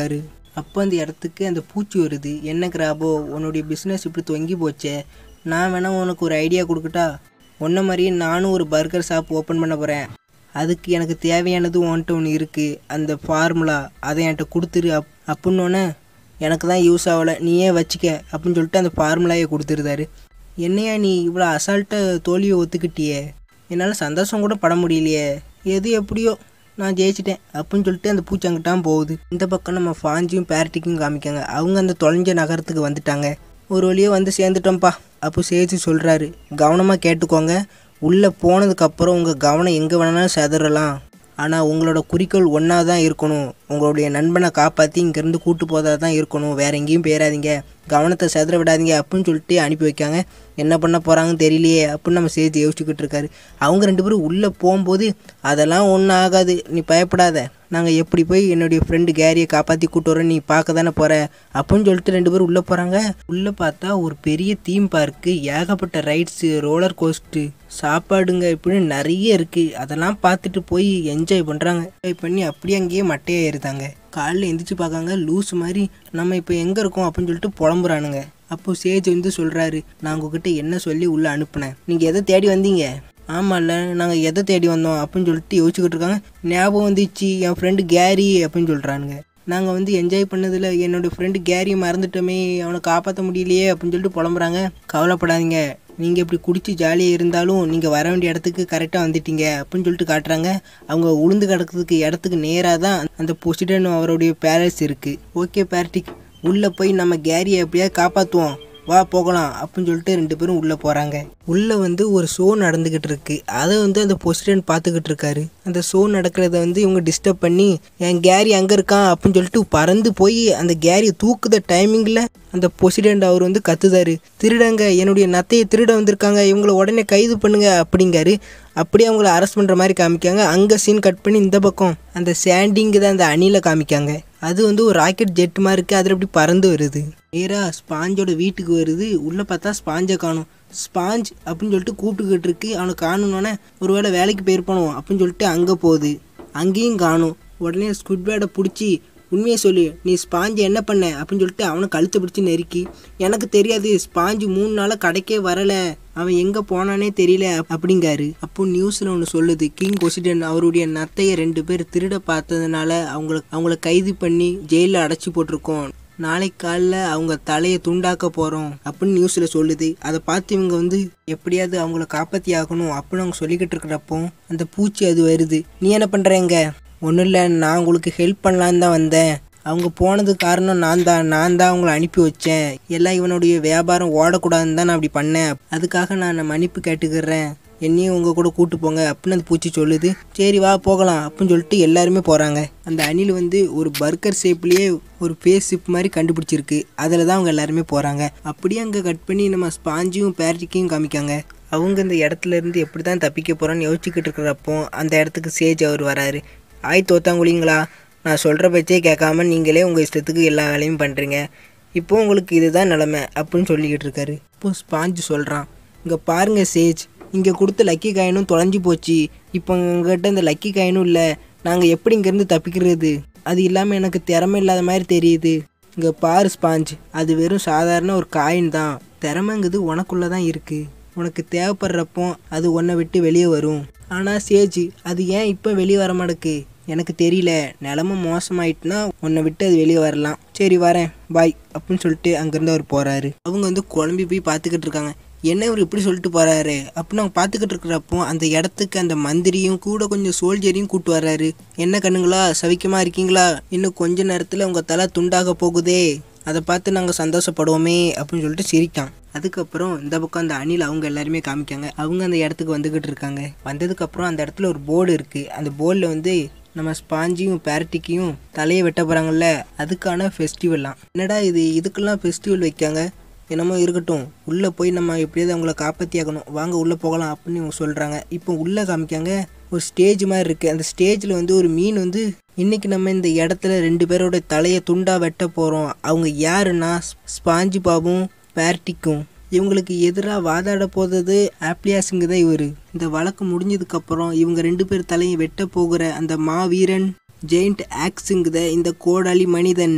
அப்போ அந்த இடத்துக்கு அந்த பூச்சி வருது என்ன கிராபோ உன்னுடைய பிஸ்னஸ் இப்படி தொங்கி போச்சே நான் வேணா உனக்கு ஒரு ஐடியா கொடுக்கட்டா உன்ன மாதிரியே நானும் ஒரு பர்கர் ஷாப் ஓப்பன் பண்ண போகிறேன் அதுக்கு எனக்கு தேவையானது உன்கிட்ட ஒன்று இருக்குது அந்த ஃபார்முலா அதை என்கிட்ட கொடுத்துரு அப் அப்படின்னோடனே எனக்கு தான் யூஸ் ஆகலை நீயே வச்சுக்க அப்படின்னு சொல்லிட்டு அந்த ஃபார்முலாயை கொடுத்துருந்தாரு என்னையா நீ இவ்வளோ அசால்ட்டாக தோல்வியை ஒத்துக்கிட்டியே என்னால் சந்தோஷம் கூட பட முடியலையே எது எப்படியோ நான் ஜெயிச்சிட்டேன் அப்படின்னு சொல்லிட்டு அந்த பூச்சி அங்கிட்டான் போகுது இந்த பக்கம் நம்ம ஃபாஞ்சியும் பேரட்டிக்கும் காமிக்காங்க அவங்க அந்த தொலைஞ்ச நகரத்துக்கு வந்துட்டாங்க ஒரு வழியாக வந்து சேர்ந்துட்டோம்ப்பா அப்போ சேச்சு சொல்கிறாரு கவனமாக கேட்டுக்கோங்க உள்ளே போனதுக்கப்புறம் உங்கள் கவனம் எங்கே வேணாலும் செதறலாம் ஆனால் உங்களோட குறிக்கோள் ஒன்றா தான் இருக்கணும் உங்களுடைய நண்பனை காப்பாற்றி இங்கேருந்து கூட்டு போதா தான் இருக்கணும் வேற எங்கேயும் போயிடாதீங்க கவனத்தை செதற விடாதீங்க அப்படின்னு சொல்லிட்டு அனுப்பி வைக்காங்க என்ன பண்ண போகிறாங்கன்னு தெரியலையே அப்படின்னு நம்ம சேர்த்து யோசிச்சுக்கிட்டு இருக்காரு அவங்க ரெண்டு பேரும் உள்ளே போகும்போது அதெல்லாம் ஒன்றும் ஆகாது நீ பயப்படாத நாங்கள் எப்படி போய் என்னுடைய ஃப்ரெண்டு கேரியை காப்பாற்றி கூட்டு வரோம் நீ பார்க்க தானே போகிற அப்படின்னு சொல்லிட்டு ரெண்டு பேரும் உள்ளே போகிறாங்க உள்ளே பார்த்தா ஒரு பெரிய தீம் பார்க்கு ஏகப்பட்ட ரைட்ஸு ரோலர் கோஸ்ட்டு சாப்பாடுங்க இப்படின்னு நிறைய இருக்குது அதெல்லாம் பார்த்துட்டு போய் என்ஜாய் பண்ணுறாங்க என்ஜாய் பண்ணி அப்படியே அங்கேயே மட்டையாக ஏறுதாங்க காலைல எந்திரிச்சு பார்க்காங்க லூஸ் மாதிரி நம்ம இப்போ எங்கே இருக்கோம் அப்படின்னு சொல்லிட்டு புலம்புறானுங்க அப்போ சேஜ் வந்து சொல்கிறாரு நான் உங்ககிட்ட என்ன சொல்லி உள்ளே அனுப்புனேன் நீங்கள் எதை தேடி வந்தீங்க ஆமாம்ல நாங்கள் எதை தேடி வந்தோம் அப்படின்னு சொல்லிட்டு யோசிச்சுக்கிட்டு இருக்காங்க ஞாபகம் வந்துச்சு என் ஃப்ரெண்டு கேரி அப்படின்னு சொல்கிறானுங்க நாங்கள் வந்து என்ஜாய் பண்ணதில் என்னோடய ஃப்ரெண்டு கேரியை மறந்துட்டோமே அவனை காப்பாற்ற முடியலையே அப்படின்னு சொல்லிட்டு புலம்புறாங்க கவலைப்படாதீங்க நீங்கள் இப்படி குடிச்சு ஜாலியாக இருந்தாலும் நீங்கள் வர வேண்டிய இடத்துக்கு கரெக்டாக வந்துட்டீங்க அப்படின்னு சொல்லிட்டு காட்டுறாங்க அவங்க உளுந்து கிடக்கிறதுக்கு இடத்துக்கு நேராக தான் அந்த பொசிடன் அவருடைய பேலஸ் இருக்குது ஓகே பேரட்டிக் உள்ளே போய் நம்ம கேரியை எப்படியாவது காப்பாற்றுவோம் வா போகலாம் அப்படின்னு சொல்லிட்டு ரெண்டு பேரும் உள்ளே போகிறாங்க உள்ளே வந்து ஒரு ஷோ நடந்துக்கிட்டு இருக்கு அதை வந்து அந்த பொசிடென்ட் பார்த்துக்கிட்டு இருக்காரு அந்த ஷோ நடக்கிறத வந்து இவங்க டிஸ்டர்ப் பண்ணி என் கேரி அங்கே இருக்கான் அப்படின்னு சொல்லிட்டு பறந்து போய் அந்த கேரியை தூக்குத டைமிங்கில் அந்த பொசிடென்ட் அவர் வந்து கத்துதாரு திருடங்க என்னுடைய நத்தையை திருட வந்திருக்காங்க இவங்கள உடனே கைது பண்ணுங்க அப்படிங்காரு அப்படியே அவங்கள அரெஸ்ட் பண்ணுற மாதிரி காமிக்காங்க அங்கே சீன் கட் பண்ணி இந்த பக்கம் அந்த சேண்டிங்கு தான் அந்த அணில காமிக்காங்க அது வந்து ஒரு ராக்கெட் ஜெட் மாதிரி இருக்குது அதில் அப்படி பறந்து வருது நேராக ஸ்பாஞ்சோட வீட்டுக்கு வருது உள்ளே பார்த்தா ஸ்பாஞ்சை காணும் ஸ்பாஞ்ச் அப்படின்னு சொல்லிட்டு கூப்பிட்டுக்கிட்டு இருக்கு அவனை காணுன்னொன்னே ஒருவேளை வேலைக்கு போயிருப்பானோ அப்படின்னு சொல்லிட்டு அங்கே போகுது அங்கேயும் காணும் உடனே ஸ்குட் பேடை பிடிச்சி உண்மையை சொல்லு நீ ஸ்பாஞ்சு என்ன பண்ண அப்படின்னு சொல்லிட்டு அவனை கழுத்தை பிடிச்சி நெருக்கி எனக்கு தெரியாது ஸ்பாஞ்சு மூணு நாளாக கடைக்கே வரலை அவன் எங்கே போனானே தெரியல அப்படிங்காரு அப்போ நியூஸில் ஒன்று சொல்லுது கிங் கொசிடன் அவருடைய நத்தையை ரெண்டு பேர் திருட பார்த்ததுனால அவங்கள அவங்கள கைது பண்ணி ஜெயிலில் அடைச்சி போட்டிருக்கோம் நாளைக்கு காலைல அவங்க தலையை துண்டாக்க போகிறோம் அப்படின்னு நியூஸில் சொல்லுது அதை பார்த்து இவங்க வந்து எப்படியாவது அவங்கள காப்பாற்றி ஆகணும் அப்படின்னு அவங்க சொல்லிக்கிட்டு இருக்கிறப்போ அந்த பூச்சி அது வருது நீ என்ன பண்ணுறேங்க ஒன்றும் இல்லை நான் உங்களுக்கு ஹெல்ப் பண்ணலான்னு தான் வந்தேன் அவங்க போனது காரணம் நான் தான் நான் தான் அவங்கள அனுப்பி வச்சேன் எல்லாம் இவனுடைய வியாபாரம் ஓடக்கூடாதுன்னு தான் நான் அப்படி பண்ணேன் அதுக்காக நான் மன்னிப்பு கேட்டுக்கிறேன் என்னையும் உங்கள் கூட கூட்டு போங்க அப்படின்னு அந்த பூச்சி சொல்லுது சரி வா போகலாம் அப்படின்னு சொல்லிட்டு எல்லாருமே போகிறாங்க அந்த அணில் வந்து ஒரு பர்கர் ஷேப்லேயே ஒரு ஃபேஸ் ஷிப் மாதிரி கண்டுபிடிச்சிருக்கு அதில் தான் அவங்க எல்லாருமே போகிறாங்க அப்படியே அங்கே கட் பண்ணி நம்ம ஸ்பாஞ்சியும் பேரட்டிக்கையும் காமிக்காங்க அவங்க இந்த இடத்துல இருந்து எப்படி தான் தப்பிக்க போகிறோன்னு யோசிச்சுக்கிட்டு இருக்கிறப்போ அந்த இடத்துக்கு சேஜ் அவர் வராரு ஆய் தோத்தாங்குழிங்களா நான் சொல்கிற பேச்சே கேட்காம நீங்களே உங்கள் இஷ்டத்துக்கு எல்லா வேலையும் பண்ணுறீங்க இப்போ உங்களுக்கு இதுதான் நிலமை அப்படின்னு சொல்லிக்கிட்டு இருக்காரு இப்போ ஸ்பாஞ்சு சொல்கிறான் இங்கே பாருங்க சேஜ் இங்கே கொடுத்த லக்கி காயினும் தொலைஞ்சு போச்சு இப்போ எங்ககிட்ட இந்த லக்கி காயினும் இல்லை நாங்கள் எப்படி இங்கேருந்து தப்பிக்கிறது அது இல்லாமல் எனக்கு திறமை இல்லாத மாதிரி தெரியுது இங்கே பாரு ஸ்பாஞ்ச் அது வெறும் சாதாரண ஒரு காயின் தான் திறமைங்கிறது உனக்குள்ளே தான் இருக்குது உனக்கு தேவைப்படுறப்போ அது உன்னை விட்டு வெளியே வரும் ஆனால் சேஜ் அது ஏன் இப்போ வெளியே வர மாட்டேக்கு எனக்கு தெரியல நிலமை மோசமாயிட்டுனா உன்னை விட்டு அது வெளியே வரலாம் சரி வரேன் பாய் அப்படின்னு சொல்லிட்டு அங்கேருந்து அவர் போகிறாரு அவங்க வந்து குழம்பி போய் பார்த்துக்கிட்டு இருக்காங்க என்ன இவர் இப்படி சொல்லிட்டு போகிறாரு அப்படின்னு அவங்க பார்த்துக்கிட்டு இருக்கிறப்போ அந்த இடத்துக்கு அந்த மந்திரியும் கூட கொஞ்சம் சோல்ஜரையும் கூட்டு வர்றாரு என்ன கண்ணுங்களா சவிக்கமாக இருக்கீங்களா இன்னும் கொஞ்ச நேரத்தில் உங்கள் தலை துண்டாக போகுதே அதை பார்த்து நாங்கள் சந்தோஷப்படுவோமே அப்படின்னு சொல்லிட்டு சிரிக்கான் அதுக்கப்புறம் இந்த பக்கம் அந்த அணில் அவங்க எல்லாருமே காமிக்காங்க அவங்க அந்த இடத்துக்கு வந்துக்கிட்டு இருக்காங்க வந்ததுக்கப்புறம் அந்த இடத்துல ஒரு போர்டு இருக்குது அந்த போர்டில் வந்து நம்ம ஸ்பாஞ்சியும் பேரட்டிக்கையும் தலையை வெட்ட போகிறாங்கல்ல அதுக்கான ஃபெஸ்டிவல்லாம் என்னடா இது இதுக்கெல்லாம் ஃபெஸ்டிவல் வைக்காங்க என்னமோ இருக்கட்டும் உள்ளே போய் நம்ம எப்படியாவது அவங்கள காப்பாற்றி ஆகணும் வாங்க உள்ளே போகலாம் அப்படின்னு இவங்க சொல்கிறாங்க இப்போ உள்ளே காமிக்காங்க ஒரு ஸ்டேஜ் மாதிரி இருக்குது அந்த ஸ்டேஜில் வந்து ஒரு மீன் வந்து இன்றைக்கி நம்ம இந்த இடத்துல ரெண்டு பேரோட தலையை துண்டாக வெட்ட போகிறோம் அவங்க யாருன்னா ஸ்பாஞ்சி பாபும் பேர்ட்டிக்கும் இவங்களுக்கு எதிராக வாதாட போகிறது ஆப்ளியாஸுங்க தான் இவர் இந்த வழக்கு முடிஞ்சதுக்கப்புறம் இவங்க ரெண்டு பேர் தலையை வெட்ட போகிற அந்த மாவீரன் ஜெயிண்ட் ஆக்ஸுங்குத இந்த கோடாளி மனிதன்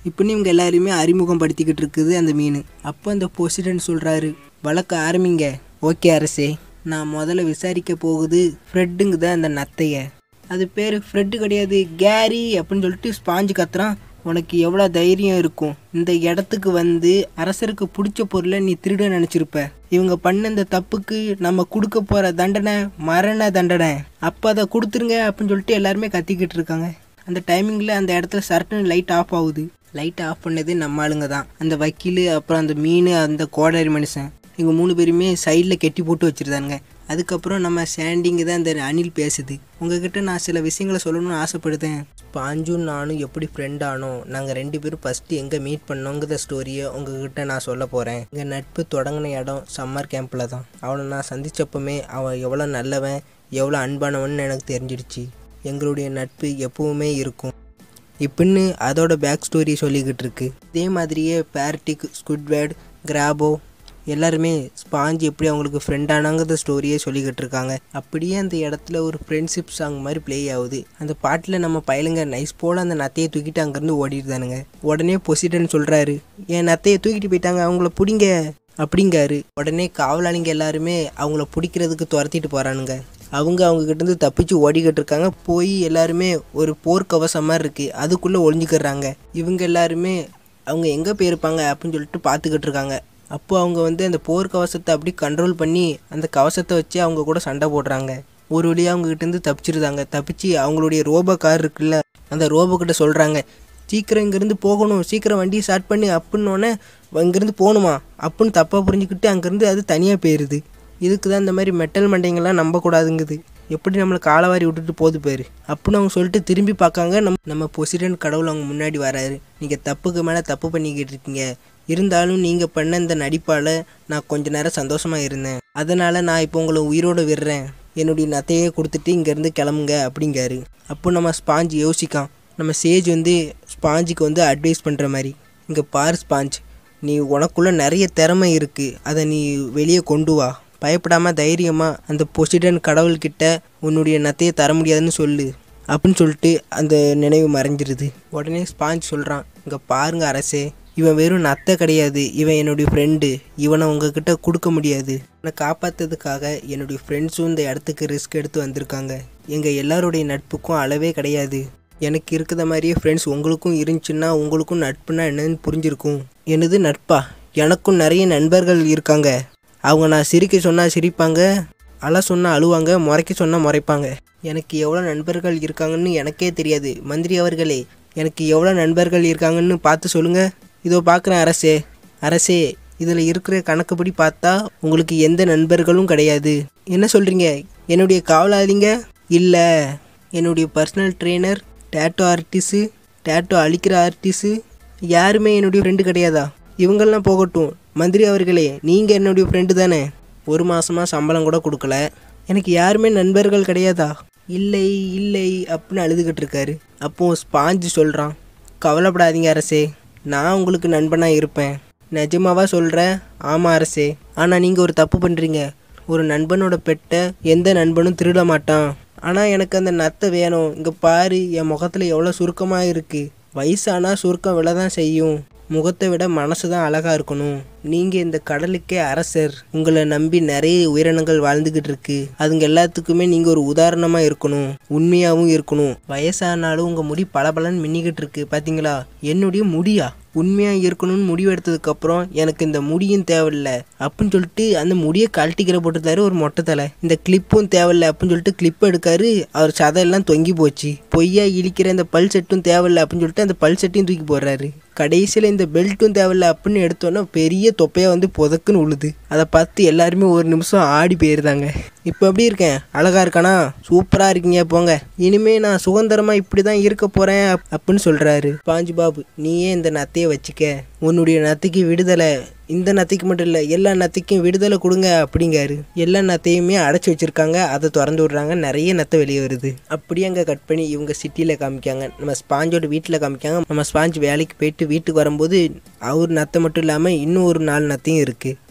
இப்படின்னு இவங்க எல்லாரையுமே அறிமுகம் படுத்திக்கிட்டு இருக்குது அந்த மீன் அப்போ அந்த பொசிடன்ட் சொல்கிறாரு வழக்க ஆரம்பிங்க ஓகே அரசே நான் முதல்ல விசாரிக்க போகுது ஃப்ரெட்டுங்குத அந்த நத்தைய அது பேர் ஃப்ரெட்டு கிடையாது கேரி அப்படின்னு சொல்லிட்டு ஸ்பாஞ்சு கத்துறான் உனக்கு எவ்வளோ தைரியம் இருக்கும் இந்த இடத்துக்கு வந்து அரசருக்கு பிடிச்ச பொருளை நீ திருட நினச்சிருப்ப இவங்க பண்ண இந்த தப்புக்கு நம்ம கொடுக்க போகிற தண்டனை மரண தண்டனை அப்போ அதை கொடுத்துருங்க அப்படின்னு சொல்லிட்டு எல்லாருமே கத்திக்கிட்டு இருக்காங்க அந்த டைமிங்கில் அந்த இடத்துல சர்ட்டுன்னு லைட் ஆஃப் ஆகுது லைட் ஆஃப் பண்ணது நம்ம ஆளுங்க தான் அந்த வக்கீல் அப்புறம் அந்த மீன் அந்த கோடாரி மனுஷன் இவங்க மூணு பேருமே சைடில் கெட்டி போட்டு வச்சுருந்தாங்க அதுக்கப்புறம் நம்ம சாண்டிங்கு தான் இந்த அணில் பேசுது உங்ககிட்ட நான் சில விஷயங்களை சொல்லணும்னு ஆசைப்படுதேன் பாஞ்சும் நானும் எப்படி ஃப்ரெண்ட் ஆனோம் நாங்கள் ரெண்டு பேரும் ஃபஸ்ட்டு எங்கே மீட் பண்ணோங்கிற ஸ்டோரியை உங்ககிட்ட நான் சொல்ல போகிறேன் எங்கள் நட்பு தொடங்கின இடம் சம்மர் கேம்பில் தான் அவனை நான் சந்திச்சப்பமே அவன் எவ்வளோ நல்லவன் எவ்வளோ அன்பானவன்னு எனக்கு தெரிஞ்சிடுச்சு எங்களுடைய நட்பு எப்பவுமே இருக்கும் இப்படின்னு அதோட பேக் ஸ்டோரி சொல்லிக்கிட்டு இருக்கு இதே மாதிரியே பேர்டிக் ஸ்குட்வேர்ட் கிராபோ எல்லாருமே ஸ்பாஞ்ச் எப்படி அவங்களுக்கு ஃப்ரெண்ட் ஆனாங்கிற ஸ்டோரியே சொல்லிக்கிட்டு இருக்காங்க அப்படியே அந்த இடத்துல ஒரு ஃப்ரெண்ட்ஷிப் சாங் மாதிரி ப்ளே ஆகுது அந்த பாட்டில் நம்ம பயலுங்க நைஸ் போல் அந்த நத்தையை தூக்கிட்டு அங்கேருந்து ஓடிடுதானுங்க உடனே பொசிடன் சொல்கிறாரு என் நத்தையை தூக்கிட்டு போயிட்டாங்க அவங்கள பிடிங்க அப்படிங்காரு உடனே காவலாளிங்க எல்லாருமே அவங்கள பிடிக்கிறதுக்கு துரத்திட்டு போகிறானுங்க அவங்க அவங்க கிட்டேருந்து தப்பிச்சு ஓடிக்கிட்டு இருக்காங்க போய் எல்லாருமே ஒரு போர்க்கவசம் மாதிரி இருக்குது அதுக்குள்ளே ஒளிஞ்சுக்கிறாங்க இவங்க எல்லாருமே அவங்க எங்கே போயிருப்பாங்க அப்படின்னு சொல்லிட்டு பார்த்துக்கிட்டு இருக்காங்க அப்போ அவங்க வந்து அந்த போர் கவசத்தை அப்படி கண்ட்ரோல் பண்ணி அந்த கவசத்தை வச்சு அவங்க கூட சண்டை போடுறாங்க ஒரு வழியாக அவங்க கிட்டேருந்து தப்பிச்சிருந்தாங்க தப்பிச்சு அவங்களுடைய ரோபோ கார் இருக்குல்ல அந்த ரோபோ கிட்ட சொல்கிறாங்க சீக்கிரம் இங்கேருந்து போகணும் சீக்கிரம் வண்டியை ஸ்டார்ட் பண்ணி அப்படின்னோடனே இங்கேருந்து போகணுமா அப்படின்னு தப்பாக புரிஞ்சுக்கிட்டு அங்கேருந்து அது தனியாக போயிடுது இதுக்கு தான் இந்த மாதிரி மெட்டல் மண்டைங்கெல்லாம் நம்பக்கூடாதுங்குது எப்படி நம்மளை காலவாரி விட்டுட்டு போது பேர் அப்படின்னு அவங்க சொல்லிட்டு திரும்பி பார்க்காங்க நம்ம நம்ம பொசிடென்ட் கடவுள் அவங்க முன்னாடி வராரு நீங்கள் தப்புக்கு மேலே தப்பு பண்ணிக்கிட்டு இருக்கீங்க இருந்தாலும் நீங்கள் பண்ண இந்த நடிப்பால் நான் கொஞ்ச நேரம் சந்தோஷமாக இருந்தேன் அதனால் நான் இப்போ உங்களை உயிரோடு விடுறேன் என்னுடைய நத்தையே கொடுத்துட்டு இங்கேருந்து கிளம்புங்க அப்படிங்காரு அப்போ நம்ம ஸ்பாஞ்ச் யோசிக்கான் நம்ம சேஜ் வந்து ஸ்பாஞ்சுக்கு வந்து அட்வைஸ் பண்ணுற மாதிரி இங்கே பார் ஸ்பாஞ்ச் நீ உனக்குள்ளே நிறைய திறமை இருக்குது அதை நீ வெளியே கொண்டு வா பயப்படாமல் தைரியமாக அந்த பொசிடன் கடவுள்கிட்ட உன்னுடைய நத்தையை தர முடியாதுன்னு சொல்லு அப்படின்னு சொல்லிட்டு அந்த நினைவு மறைஞ்சிருது உடனே ஸ்பாஞ்ச் சொல்கிறான் இங்கே பாருங்க அரசே இவன் வெறும் நத்தை கிடையாது இவன் என்னுடைய ஃப்ரெண்டு இவனை உங்ககிட்ட கொடுக்க முடியாது இவனை காப்பாற்றுறதுக்காக என்னுடைய ஃப்ரெண்ட்ஸும் இந்த இடத்துக்கு ரிஸ்க் எடுத்து வந்திருக்காங்க எங்கள் எல்லாருடைய நட்புக்கும் அளவே கிடையாது எனக்கு இருக்கிற மாதிரியே ஃப்ரெண்ட்ஸ் உங்களுக்கும் இருந்துச்சுன்னா உங்களுக்கும் நட்புனா என்னன்னு புரிஞ்சிருக்கும் எனது நட்பா எனக்கும் நிறைய நண்பர்கள் இருக்காங்க அவங்க நான் சிரிக்க சொன்னால் சிரிப்பாங்க அழ சொன்னால் அழுவாங்க முறைக்க சொன்னால் முறைப்பாங்க எனக்கு எவ்வளோ நண்பர்கள் இருக்காங்கன்னு எனக்கே தெரியாது மந்திரி அவர்களே எனக்கு எவ்வளோ நண்பர்கள் இருக்காங்கன்னு பார்த்து சொல்லுங்கள் இதோ பார்க்குறேன் அரசே அரசே இதில் இருக்கிற கணக்குப்படி பார்த்தா உங்களுக்கு எந்த நண்பர்களும் கிடையாது என்ன சொல்கிறீங்க என்னுடைய காவலாளிங்க இல்லை என்னுடைய personal trainer tattoo artist tattoo அழிக்கிற ஆர்டிஸ்ட்டு யாருமே என்னுடைய ஃப்ரெண்டு கிடையாதா இவங்கெல்லாம் போகட்டும் மந்திரி அவர்களே நீங்கள் என்னுடைய ஃப்ரெண்டு தானே ஒரு மாதமாக சம்பளம் கூட கொடுக்கல எனக்கு யாருமே நண்பர்கள் கிடையாதா இல்லை இல்லை அப்படின்னு அழுதுகிட்டு இருக்காரு அப்போ ஸ்பாஞ்சு சொல்கிறான் கவலைப்படாதீங்க அரசே நான் உங்களுக்கு நண்பனாக இருப்பேன் நிஜமாவா சொல்கிறேன் ஆமாம் அரசே ஆனால் நீங்கள் ஒரு தப்பு பண்ணுறீங்க ஒரு நண்பனோட பெட்டை எந்த நண்பனும் திருட மாட்டான் ஆனால் எனக்கு அந்த நத்தை வேணும் இங்கே பாரு என் முகத்தில் எவ்வளோ சுருக்கமாக இருக்குது வயசானா சுருக்கம் விழ தான் செய்யும் முகத்தை விட மனசு தான் அழகாக இருக்கணும் நீங்கள் இந்த கடலுக்கே அரசர் உங்களை நம்பி நிறைய உயிரினங்கள் வாழ்ந்துக்கிட்டு இருக்கு அதுங்க எல்லாத்துக்குமே நீங்கள் ஒரு உதாரணமாக இருக்கணும் உண்மையாகவும் இருக்கணும் வயசானாலும் உங்கள் முடி பளபளன்னு மின்னிக்கிட்டு இருக்கு பார்த்தீங்களா என்னுடைய முடியா உண்மையாக இருக்கணும்னு முடிவு எடுத்ததுக்கப்புறம் எனக்கு இந்த முடியும் தேவையில்ல அப்படின்னு சொல்லிட்டு அந்த முடியை கழட்டிக்கிற போட்டுருந்தாரு ஒரு மொட்டை தலை இந்த கிளிப்பும் தேவையில்ல அப்படின்னு சொல்லிட்டு கிளிப் எடுக்காரு அவர் சதையெல்லாம் தொங்கி போச்சு பொய்யா இழிக்கிற இந்த பல் செட்டும் தேவையில்ல அப்படின்னு சொல்லிட்டு அந்த பல் செட்டையும் தூக்கி போடுறாரு கடைசியில் இந்த பெல்ட்டும் தேவையில்ல அப்படின்னு எடுத்தோன்னே பெரிய தொப்பையாக வந்து புதக்குன்னு உழுது அதை பார்த்து எல்லாருமே ஒரு நிமிஷம் ஆடி போயிருந்தாங்க இப்போ எப்படி இருக்கேன் அழகா இருக்கானா சூப்பராக இருக்கீங்க போங்க இனிமே நான் சுதந்திரமாக இப்படி தான் இருக்க போகிறேன் அப்படின்னு சொல்கிறாரு பாஞ்சு பாபு நீயே இந்த நத்தையை வச்சுக்க உன்னுடைய நத்தைக்கு விடுதலை இந்த நத்தைக்கு மட்டும் இல்லை எல்லா நத்தைக்கும் விடுதலை கொடுங்க அப்படிங்காரு எல்லா நத்தையுமே அடைச்சி வச்சிருக்காங்க அதை திறந்து விடுறாங்க நிறைய நத்தை வெளியே வருது அப்படியே அங்கே கட் பண்ணி இவங்க சிட்டியில் காமிக்காங்க நம்ம ஸ்பாஞ்சோட வீட்டில் காமிக்காங்க நம்ம ஸ்பாஞ்ச் வேலைக்கு போயிட்டு வீட்டுக்கு வரும்போது அவர் நத்தை மட்டும் இல்லாமல் இன்னும் ஒரு நாலு நத்தையும் இருக்குது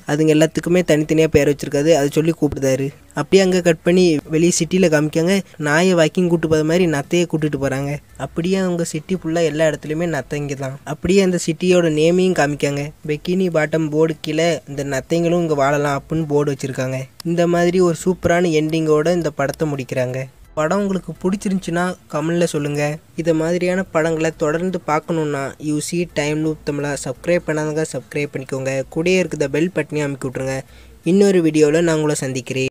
அதுங்க எல்லாத்துக்குமே தனித்தனியாக பேர் வச்சிருக்காது அதை சொல்லி கூப்பிடுதாரு அப்படியே அங்கே கட் பண்ணி வெளியே சிட்டியில் காமிக்காங்க நாயை வாக்கிங் கூட்டு போகிற மாதிரி நத்தையை கூட்டிட்டு போகிறாங்க அப்படியே அவங்க சிட்டி ஃபுல்லாக எல்லா இடத்துலையுமே நத்தைங்க தான் அப்படியே அந்த சிட்டியோட நேமையும் காமிக்காங்க பெக்கினி பாட்டம் போர்டு கீழே இந்த நத்தைங்களும் இங்கே வாழலாம் அப்படின்னு போர்டு வச்சுருக்காங்க இந்த மாதிரி ஒரு சூப்பரான எண்டிங்கோட இந்த படத்தை முடிக்கிறாங்க படம் உங்களுக்கு பிடிச்சிருந்துச்சுன்னா கமெண்டில் சொல்லுங்கள் இதை மாதிரியான படங்களை தொடர்ந்து பார்க்கணுன்னா யூ சி டைம் லூப் தமிழா சப்ஸ்கிரைப் பண்ணாதவங்க சப்ஸ்கிரைப் பண்ணிக்கோங்க கூடயே இருக்கிற பெல் பட்டனையும் அமைக்கி விட்ருங்க இன்னொரு வீடியோவில் நான் உங்களை சந்திக்கிறேன்